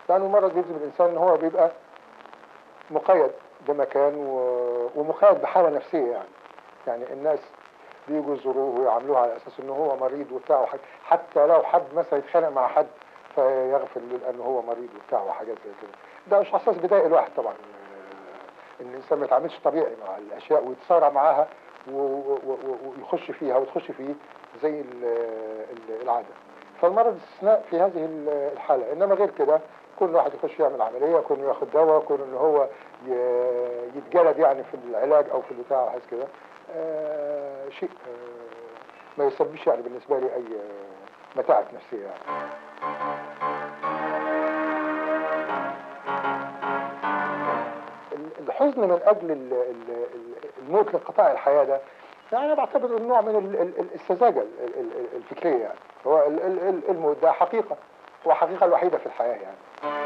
لأن المرض بيلزم الإنسان إن هو بيبقى مقيد بمكان و- ومقيد بحالة نفسية يعني يعني الناس بيجوا يزوروه ويعاملوه على أساس إنه هو مريض وبتاع وحاجة حتى لو حد مثلا يتخانق مع حد فيغفل لأنه هو مريض وبتاع وحاجات زي كده ده مش إحساس بيضايق الواحد طبعا آه، إن الإنسان ما يتعاملش طبيعي مع الأشياء ويتصارع معاها و- و- و- ويخش فيها وتخش فيه زي ال- ال- العادة فالمرض استثناء في هذه ال- الحالة إنما غير كده كل واحد يخش يعمل عملية كون ياخد دواء كون إن هو ي- يتجلد يعني في العلاج أو في البتاع وحاجة كده آه، شيء آه، ما يسببش يعني بالنسبة لي أي آه، متاعب نفسية يعني. ال- الحزن من أجل ال- ال- ال- الموت لانقطاع الحياة ده يعني أنا بعتبر إنه نوع من ال- ال- ال- السذاجة ال- ال- ال- الفكرية يعني هو ال- ال- ال- الموت ده حقيقة هو حقيقة الوحيدة في الحياة يعني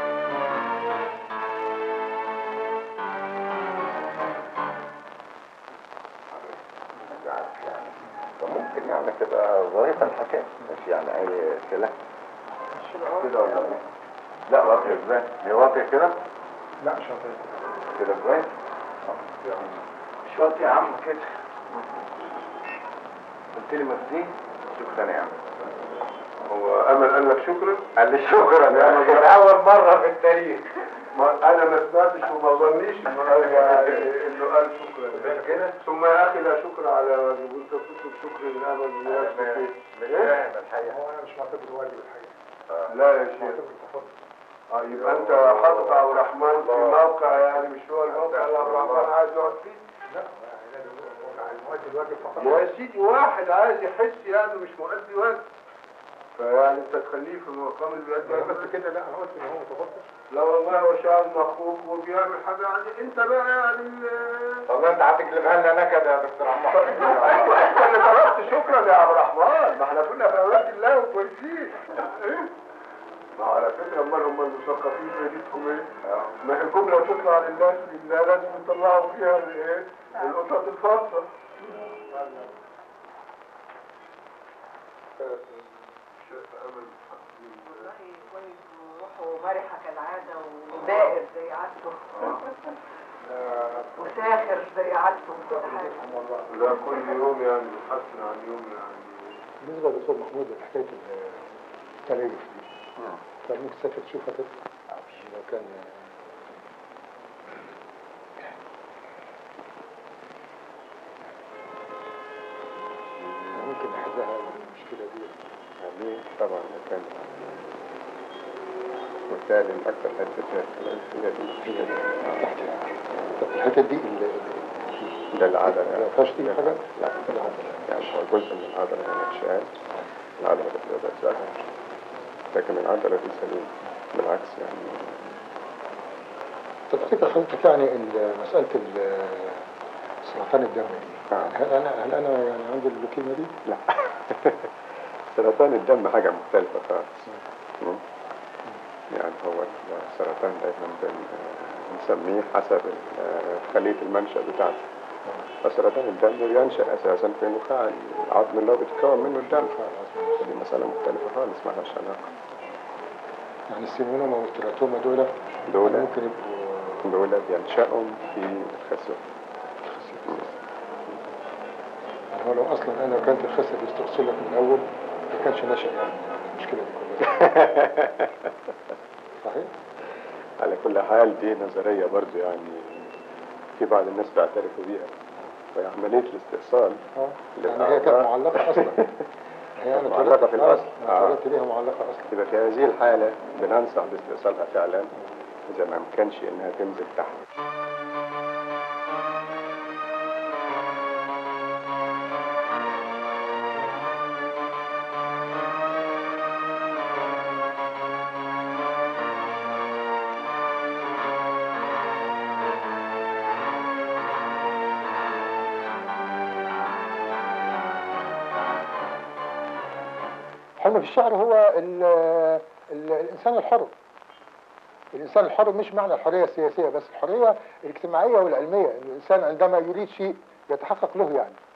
ممكن يعني تبقى ظريفة الحكاية مش يعني أي كلام كده ولا إيه؟ لا واقع ازاي؟ هي واقع كده؟ لا مش هطير كده كويس؟ مش وقت يا عم كده قلت لي مجدي شكرا يا عم هو امل قال لك شكرا قال لي شكرا يا عم كان اول مره في التاريخ ما انا ما سمعتش وما ظنيش انه قال انه قال شكرا مش كده؟ ثم يا اخي لا شكر على واجب انت تطلب شكر للامل مش بنفسك فاهم الحقيقة هو أنا مش معتبر واجب الحقيقة لا يا شيخ معتبر تفضل اه يبقى انت حاطط عبد الرحمن في موقع يعني مش هو الموقع اللي عبد الرحمن عايز يقعد فيه لا يعني لازم يبقى المؤدي الواجب فقط يا سيدي واحد عايز يحس يعني مش مؤدي واجب فيعني انت تخليه في المقام اللي بيأدي أنا واجب قلت كده لا أنا قلت إن هو متفضل لا والله هو شاعر اخوك وبيعمل حاجه يعني انت بقى يعني طب انت هتكلمها لنا نكد يا دكتور عمار ايوه انت اللي طلبت شكرا يا عبد الرحمن ما احنا كنا في اولاد الله وكويسين ايه ما على فكره امال هم المثقفين نيتهم ايه؟ ما هي الجمله تطلع للناس لله لازم يطلعوا فيها الايه؟ القطط الفاصله والله كويس وروحه مرحة كالعادة وبائر زي عادته وساخر زي عادته وكل حاجة لا كل يوم يعني يحسن عن يوم يعني بالنسبة للدكتور محمود حكاية التليف دي كان ممكن تسافر تشوفها كده لو كان ممكن نحلها المشكلة دي دي طبعا كان وبالتالي الأكثر حتة هي هي دي طب الحتة دي ال- ده العضلة ما فيهاش دي حاجة؟ لا يعني هو جزء من العضلة هنا اتشال العضلة بتبقى ذاتها لكن العضلة دي سليمة بالعكس يعني طب تفتكر حضرتك يعني ال- مسألة ال- سرطان الدم دي آه. هل أنا هل أنا يعني عندي اللوكيميا دي؟ لا سرطان الدم حاجة مختلفة خالص مم. يعني هو السرطان دايما بن- بنسميه حسب ال- خلية المنشأ بتاعته فسرطان الدم ينشأ أساسا في نخاع العظم اللي هو بيتكون منه الدم دي مسألة مختلفة خالص ما لهاش علاقة يعني السيمونوما والتراتوما دول دول ممكن يبقوا دول بينشأوا في الخصية يعني هو لو اصلا انا كانت الخصيه بيستغسل لك من الاول ما كانش نشأ يعني المشكله دي كلها صحيح؟ على كل حال دي نظرية برضو يعني في بعض الناس بيعترفوا بيها وهي عملية الاستئصال اه يعني هي كانت معلقه اصلا هي انا معلقة اتولدت- في الأصل. آه، انا آه. اتولدت بيها معلقه اصلا يبقى في هذه الحالة بننصح باستئصالها فعلا إذا ما أمكنش إنها تنزل تحت حلم في الشعر هو ال ال الانسان الحر الانسان الحر مش معنى الحريه السياسيه بس الحريه الاجتماعيه والعلميه ان الانسان عندما يريد شيء يتحقق له يعني